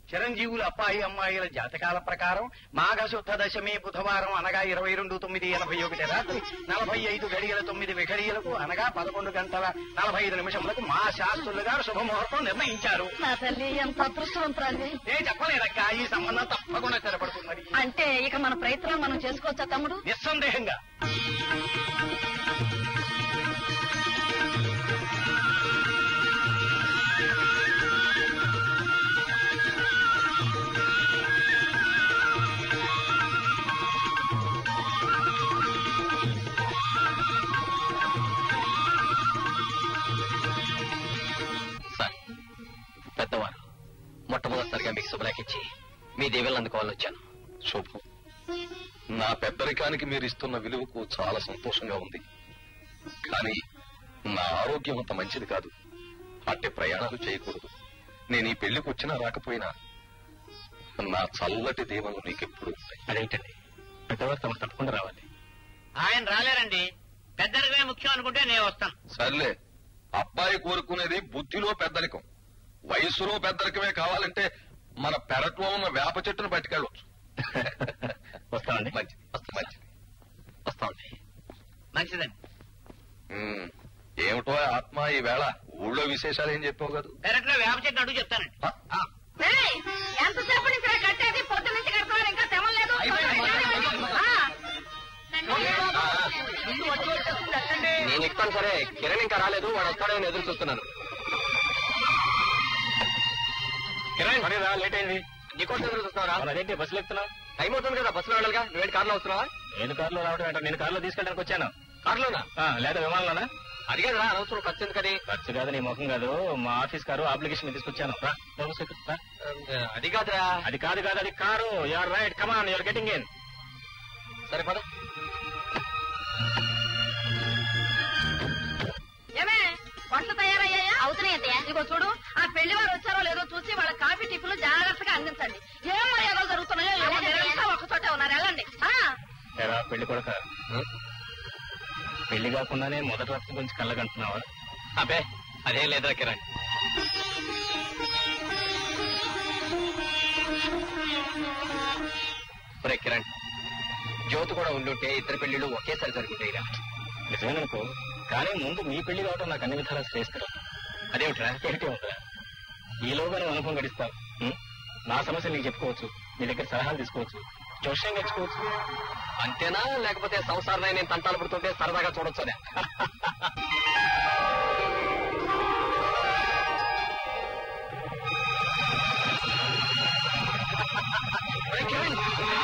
చిరంజీవుల అబ్బాయి అమ్మాయిల జాతకాల ప్రకారం మాఘశుద్ధ దశమి బుధవారం అనగా ఇరవై రెండు తొమ్మిది ఎనభై ఒకటి రాత్రి నలభై ఐదు గడియల తొమ్మిది విఘడియలకు అనగా పదకొండు గంటల నలభై ఐదు నిమిషములకు మా శాస్త్రులు గారు శుభముహూర్తం నిర్ణయించారు నా తల్లి ఎంత అదృష్టవంతురాలి నేను చెప్పలేదక్క ఈ సంబంధం తప్పకుండా స్థిరపడుతున్నది అంటే ఇక మన ప్రయత్నం మనం చేసుకోవచ్చా తమ్ముడు నిస్సందేహంగా సార్ పెద్దవారు మొట్టమొదటిసారిగా మీకు శుభలేఖించి మీ దీవెనలు అందుకోవాలని వచ్చాను శుభం నా పెద్దరికానికి మీరు ఇస్తున్న విలువకు చాలా సంతోషంగా ఉంది కానీ నా ఆరోగ్యం అంత మంచిది కాదు అట్టి ప్రయాణాలు చేయకూడదు నేను ఈ పెళ్లికి వచ్చినా రాకపోయినా నా చల్లటి దీవెనలు నీకెప్పుడు ఉంటాయి. అదేంటండి పెద్దవారు తమకు తప్పకుండా రావాలి ఆయన రాలేరండి పెద్దరికమే ముఖ్యం అనుకుంటే నేను వస్తాను సర్లే అబ్బాయి కోరుకునేది బుద్ధిలో పెద్దరికం వయసులో పెద్దరికమే కావాలంటే మన పెరట్లో ఉన్న వేప చెట్టును పట్టుకెళ్ళవచ్చు వస్తామండి మంచిది మంచిది వస్తామండి మంచిదండి ఉమ్, ఏమిటో ఆత్మ ఈ వేళ ఊళ్ళో విశేషాలు ఏం చెప్పావు కదా పెరట్లో వేప చెట్టు అడుగు చెప్తానండి ఆ? ఏయ్, ఎంతసేపు నుంచి ఇక్కడ కట్టేది పొద్దు నుంచి కడుతున్నారు ఇంకా తెమలేదు నేను ఎక్కుతాను సరే కిరణ్ ఇంకా రాలేదు వాడు వస్తాడని ఎదురు చూస్తున్నాను కిరణ్ రా లేట్ అయింది నీకోసం ఎదురు చూస్తున్నారా అదేంటి బస్సులు ఎక్కుతున్నావు టైం అవుతుంది కదా బస్సులో వెళ్ళాలిగా నువ్వేంటి కార్లో వస్తున్నావా నేను కారులో రావడం ఏంటో నేను కారులో తీసుకెళ్ళడానికి వచ్చాను కార్లోనా ఆ, లేదా విమానంలోనా అడిగేదా అనవసరం ఖర్చు ఎందుకని ఖర్చు కాదు నీ ముఖం కాదు మా ఆఫీస్ కారు అప్లికేషన్ మీద తీసుకొచ్చాను రా లోపలికి ఎక్కు, రా. అది కాదురా అది కాదు కాదు అది car you're right come on you're getting in సరే పద ఏమే వంటలు తయారయ్యాయా అవుతున్నాయి అత్తయ్య ఇదిగో చూడు ఆ పెళ్లి వారు వచ్చారో లేదో చూసి వాళ్ళ కాఫీ టిఫిన్లు జాగ్రత్తగా అందించండి ఏం మర్యాదలు జరుగుతున్నాయో ఏమో మీరంతా ఒక చోటే ఉన్నారు వెళ్ళండి ఆ, ఎరా పెళ్లి కొడక పెళ్లి కాకుండానే మొదటి రక్తం గురించి కళ్ళగంటున్నావా అబ్బే అదేం లేదురా కిరణ్ ఒరే కిరణ్ జ్యోతి కూడా ఉండుంటే ఇద్దరు పెళ్లిళ్ళు ఒకేసారి జరుగుతాయిరా నిజమేననుకో కానీ ముందు మీ పెళ్లి కావడం నాకు అన్ని విధాలా శ్రేయస్కరం అదేమిట్రా ఏంటి ఉందిరా ఈలోగా నువ్వు అనుభవం గడిస్తావు ఉం? నా సమస్య నీకు చెప్పుకోవచ్చు నీ దగ్గర సలహాలు తీసుకోవచ్చు జోష్యం నేర్చుకోవచ్చు అంతేనా లేకపోతే సంసారం నేను తంటాలు పడుతుంటే సరదాగా చూడొచ్చనే ఒరే కిరణ్,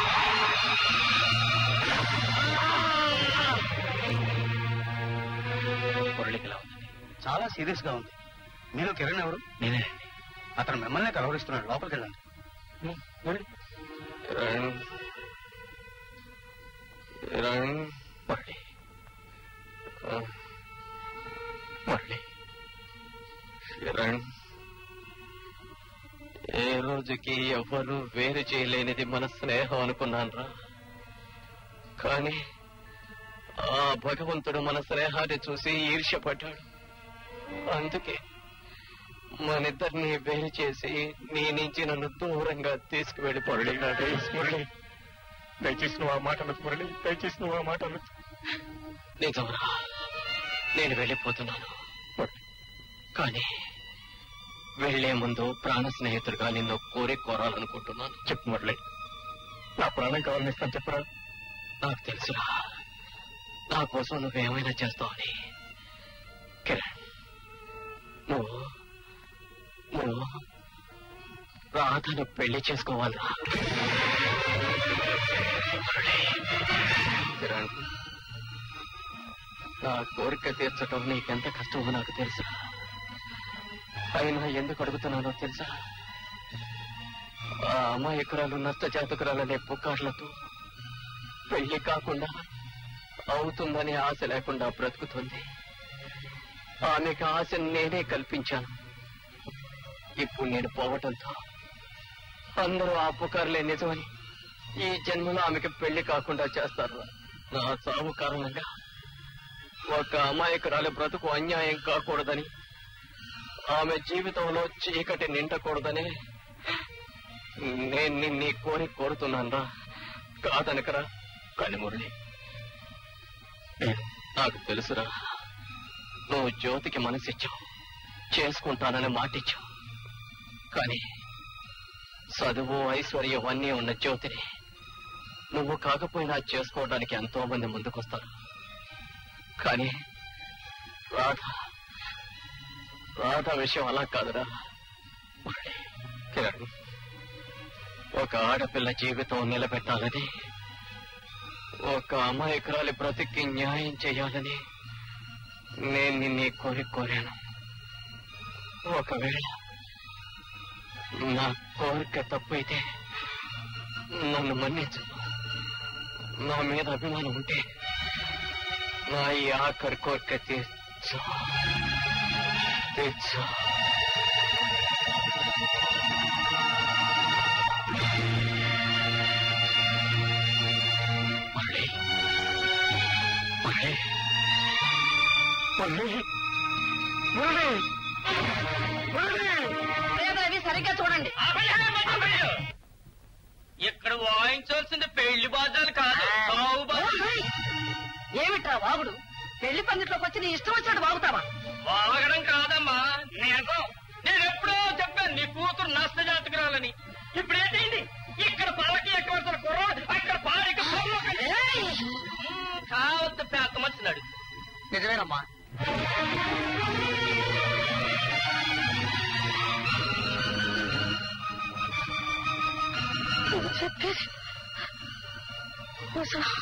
మురళికి ఎలా ఉందండి చాలా సీరియస్ గా ఉంది మీరు కిరణ్ ఎవరు నేనే అతను మిమ్మల్ని కలవరిస్తున్నాడు లోపలికి వెళ్ళండి మురళి కిరణ్ కిరణ్ మురళి ఆ, మురళి కిరణ్ ఏ రోజుకి ఎవరు వేరు చేయలేనిది మన స్నేహం అనుకున్నాను రా కానీ ఆ భగవంతుడు మన స్నేహాన్ని చూసి ఈర్ష్యపడ్డాడు అందుకే మనిద్దరిని వేరు చేసి నీ నుంచి నన్ను దూరంగా తీసుకువెళ్ళి మురళి నా దయచేసి మురళి దయచేసి నువ్వు ఆ మాట అనొద్దు మురళి దయచేసి నువ్వు ఆ మాట అనొద్దు నిజంరా నేను వెళ్ళిపోతున్నాను కానీ వెళ్లే ముందు ప్రాణ స్నేహితుడిగా నిన్ను కోరి కోరాలనుకుంటున్నాను చెప్పు మురళి నా ప్రాణం కావాలని ఇస్తాను చెప్పరా నాకు తెలుసురా నా కోసం నువ్వేమైనా చేస్తావని కిరణ్ నువ్వు నువ్వు రాధను పెళ్లి చేసుకోవాలరా కిరణ్ నా కోరిక తీర్చడం నీకెంత కష్టమో నాకు తెలుసా అయినా ఎందుకు అడుగుతున్నానో తెలుసా ఆ అమాయకురాలు నష్ట జాతకురాలనే పుకార్లతో పెళ్లి కాకుండా అవుతుందని ఆశ లేకుండా బ్రతుకుతుంది ఆమెకు ఆశ నేనే కల్పించాను ఇప్పుడు నేను పోవటంతో అందరూ ఆ పుకార్లే నిజమని ఈ జన్మలో ఆమెకి పెళ్లి కాకుండా చేస్తారు నా చావు కారణంగా ఒక అమాయకురాలి బ్రతుకు అన్యాయం కాకూడదని ఆమె జీవితంలో చీకటి నిండకూడదని నేను నిన్ను ఈ కోరి కోరుతున్నాను రా కాదనకరా కానీ మురళి నాకు తెలుసురా నువ్వు జ్యోతికి మనసిచ్చావు చేసుకుంటానని మాటిచ్చావు కానీ చదువు ఐశ్వర్యం అన్నీ ఉన్న జ్యోతిని నువ్వు కాకపోయినా చేసుకోవడానికి ఎంతో మంది ముందుకొస్తారు కానీ రాధ రాధ విషయం అలా కాదురా మురళి, కిరణ్ ఒక ఆడపిల్ల జీవితం నిలబెట్టాలని ఒక అమాయకురాలి బ్రతికి న్యాయం చేయాలని నేను నిన్నే కోరి కోరాను ఒకవేళ నా కోరిక తప్పైతే నన్ను మన్నించు నా మీద అభిమానం ఉంటే నా ఈ ఆఖరి కోరిక తీర్చు తీర్చు మళ్ళీ మళ్ళీ మళ్ళీ మళ్ళీ మళ్ళీ లేదా ఇవి సరిగ్గా చూడండి ఇక్కడ వాయించాల్సింది పెళ్లి బాజాలు కాదు సావు బాజాలు. ఓయ్! ఏమిట్రా వాగుడు పెళ్లి పందిట్లోకి వచ్చి నీ ఇష్టం వచ్చినట్టు వాగుతావా వాగడం కాదమ్మా నేను నేను ఎప్పుడో చెప్పాను నీ కూతురు నష్ట జాతకురాలని ఇప్పుడు ఏంటైంది ఇక్కడ పాలకి ఎక్కవలసిన కుర్రాడు అక్కడ పాలకి ఏయ్! కావద్దు పేత మర్చినాడు నిజమేనమ్మా నువ్వు చెప్పేది నిజమా?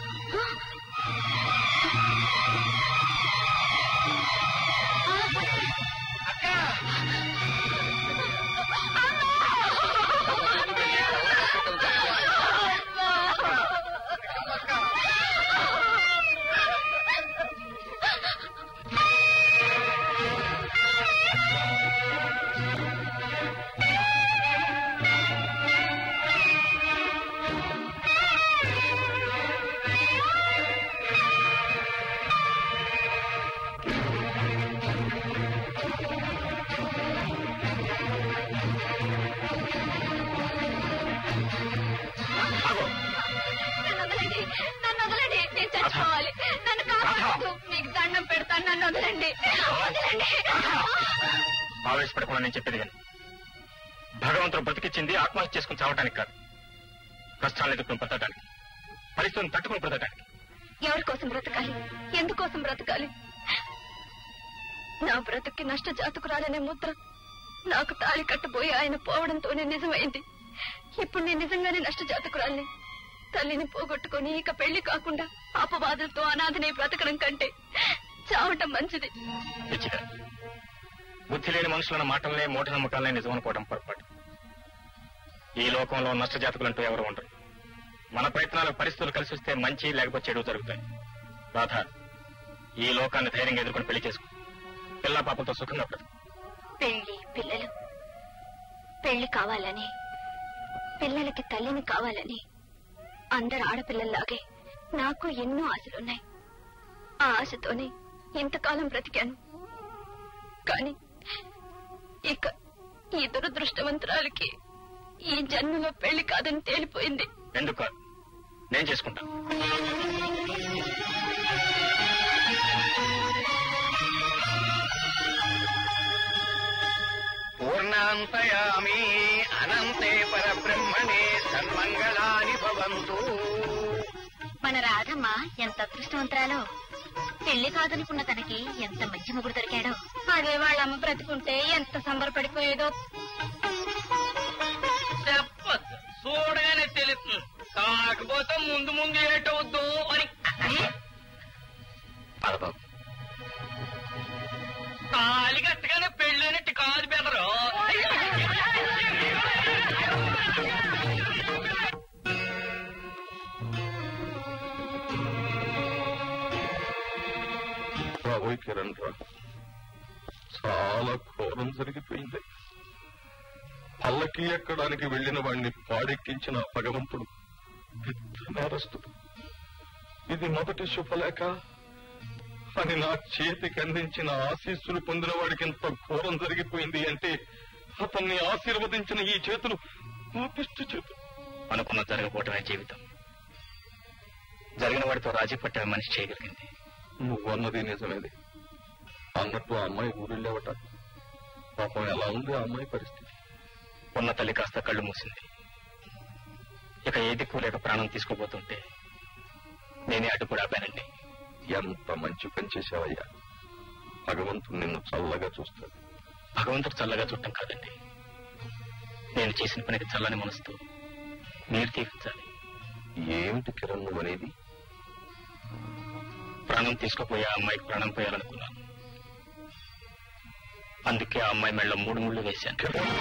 నన్ను వదలండి నన్ను వదలండి నేను చచ్చిపోవాలి నన్ను కాపాడదు మీకు దండం పెడతాను నన్ను వదలండి వదలండి ఆవేశపడకుండా నేను చెప్పేది కానీ భగవంతుడు బ్రతికిచ్చింది ఆత్మహత్య చేసుకుని చావటానికి కాదు కష్టాలను ఎదుర్కొని బ్రతకడానికి పరిస్థితులను తట్టుకుని బ్రతకడానికి ఎవరి కోసం బ్రతకాలి ఎందుకోసం బ్రతకాలి నా బ్రతుక్కి నష్ట జాతకురాలనే ముద్ర నాకు తాళి కట్టబోయి ఆయన పోవడంతోనే నిజమైంది ఇప్పుడు నేను నిజంగానే నష్ట జాతకురాల్ని తల్లిని పోగొట్టుకొని ఇక పెళ్లి కాకుండా అపవాదులతో అనాథనే బ్రతకడం కంటే చావటం మంచిది పిచ్చిగా బుద్ధి లేని మనుషులన్న మాటలనే మూఢ నమ్మకాలనే నిజం అనుకోవడం పొరపాటు ఈ లోకంలో నష్ట జాతకులంటూ ఎవరు ఉండరు మన ప్రయత్నాల పరిస్థితులు కలిసి వస్తే మంచి లేకపోతే చెడు జరుగుతాయి రాధ ఈ లోకాన్ని ధైర్యంగా ఎదుర్కొని పెళ్లి చేసుకో పిల్ల పాపలతో సుఖంగా బ్రతుకు పెళ్లి పిల్లలు పెళ్లి కావాలని పిల్లలకి తల్లిని కావాలని అందరు ఆడపిల్లల్లాగే నాకు ఎన్నో ఆశలున్నాయి ఆ ఆశతోనే ఇంతకాలం బ్రతికాను కాని ఇక ఈ దురదృష్టవంతురాలకి ఈ జన్మలో పెళ్లి కాదని తేలిపోయింది ఎందుకు కాదు నేను చేసుకుంటా పూర్ణాంతయామి అనంతే పరబ్రహ్మణే సన్మంగళాని భవంతు మన రాధమ్మ ఎంత అదృష్టవంతురాలో పెళ్లి కాదనుకున్న తనకి ఎంత మంచి ముగుడు దొరికాడో అదే వాళ్ళమ్మ బ్రతుకుంటే ఎంత సంబరపడిపోయేదో చెప్పద్దు చూడగానే తెలుస్తుంది కాకపోతే ముందు ముందు ఏటవుద్దు అని పదబాబు తాలి కట్టగానే పెళ్ళైనట్టు కాదు బెదరు రాబోయ్ కిరణ్ రా చాలా ఘోరం జరిగిపోయింది పల్లకి ఎక్కడానికి వెళ్లిన వాణ్ణి పాడెక్కించిన ఆ భగవంతుడు పెద్ద నేరస్తుడు ఇది మొదటి శుభలేఖ అని నా చేతికి అందించిన ఆశీస్సులు పొందిన వాడికి ఎంత ఘోరం జరిగిపోయింది అంటే అతన్ని ఆశీర్వదించిన ఈ చేతులు పాపిష్టి చేత అనుకున్న జరగకపోవటమే జీవితం జరిగిన వాడితో రాజీ పట్టే మనిషి చేయగలిగింది నువ్వు అన్నది నిజమేది అన్నట్టు ఆ అమ్మాయి ఊరెళ్ళావట పాపం ఎలా ఉంది ఆ అమ్మాయి పరిస్థితి ఉన్న తల్లి కాస్త కళ్ళు మూసింది ఇక ఏ దిక్కు లేక ప్రాణం తీసుకోబోతుంటే నేనే అడ్డు ఆపానండి ఎంత మంచి పని చేశావయ్యా భగవంతుడు నిన్ను చల్లగా చూస్తాడు భగవంతుడు చల్లగా చూడటం కాదండి నేను చేసిన పనికి చల్లని మనసుతో మీరు తీర్చాలి ఏమిటి కిరణ్ నువ్వు అనేది ప్రాణం తీసుకుపోయే ఆ అమ్మాయికి ప్రాణం పోయాలనుకున్నాను అందుకే ఆ అమ్మాయి మెళ్ళ మూడు ముళ్ళు వేశాను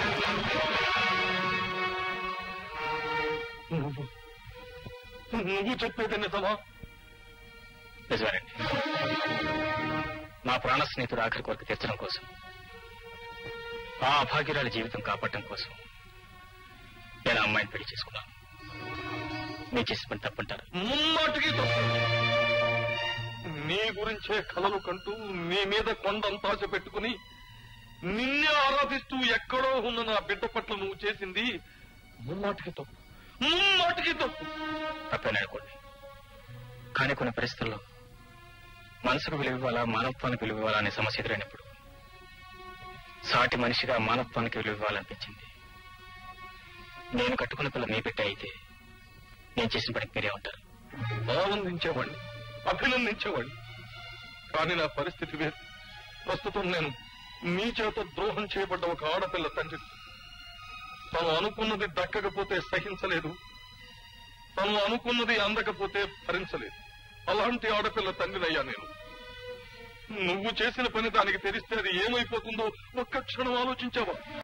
నువ్వు నువ్వు చెప్పేది నిజమా నిజమేనండి నా ప్రాణ స్నేహితుడు ఆఖరి కొరకు తీర్చడం కోసం ఆ అభాగ్యురాలి జీవితం కాపాడటం కోసం నేను ఆ అమ్మాయిని పెళ్లి చేసుకున్నాను నేను చేసిన పని తప్పంటారు ముమ్మాటికి తప్పు నీ గురించే కలలు కంటూ నీ మీద కొండంతాశ పెట్టుకుని నిన్నే ఆరాధిస్తూ ఎక్కడో ఉన్న నా బిడ్డ పట్ల నువ్వు చేసింది ముమ్మాటికి తప్పు ముమ్మాటికి తప్పు తప్పేననుకోండి కానీ కొన్ని పరిస్థితుల్లో మనసుకు విలువ ఇవ్వాలా మానవత్వానికి విలువ ఇవ్వాలా అనే సమస్య ఎదురైనప్పుడు సాటి మనిషిగా మానవత్వానికి విలువ ఇవ్వాలనిపించింది నేను కట్టుకున్న పిల్ల మీ బిడ్డ అయితే నేను చేసిన పనికి మీరే ఉంటారు ఆనందించేవాడిని అభినందించేవాడిని కానీ నా పరిస్థితి వేరు ప్రస్తుతం నేను నీ చేత ద్రోహం చేయబడ్డ ఒక ఆడపిల్ల తండ్రి తను అనుకున్నది దక్కకపోతే సహించలేదు తను అనుకున్నది అందకపోతే భరించలేదు అలాంటి ఆడపిల్ల తండ్రినయ్యా నేను నువ్వు చేసిన పని దానికి తెలిస్తే అది ఏమైపోతుందో ఒక్క క్షణం ఆలోచించావా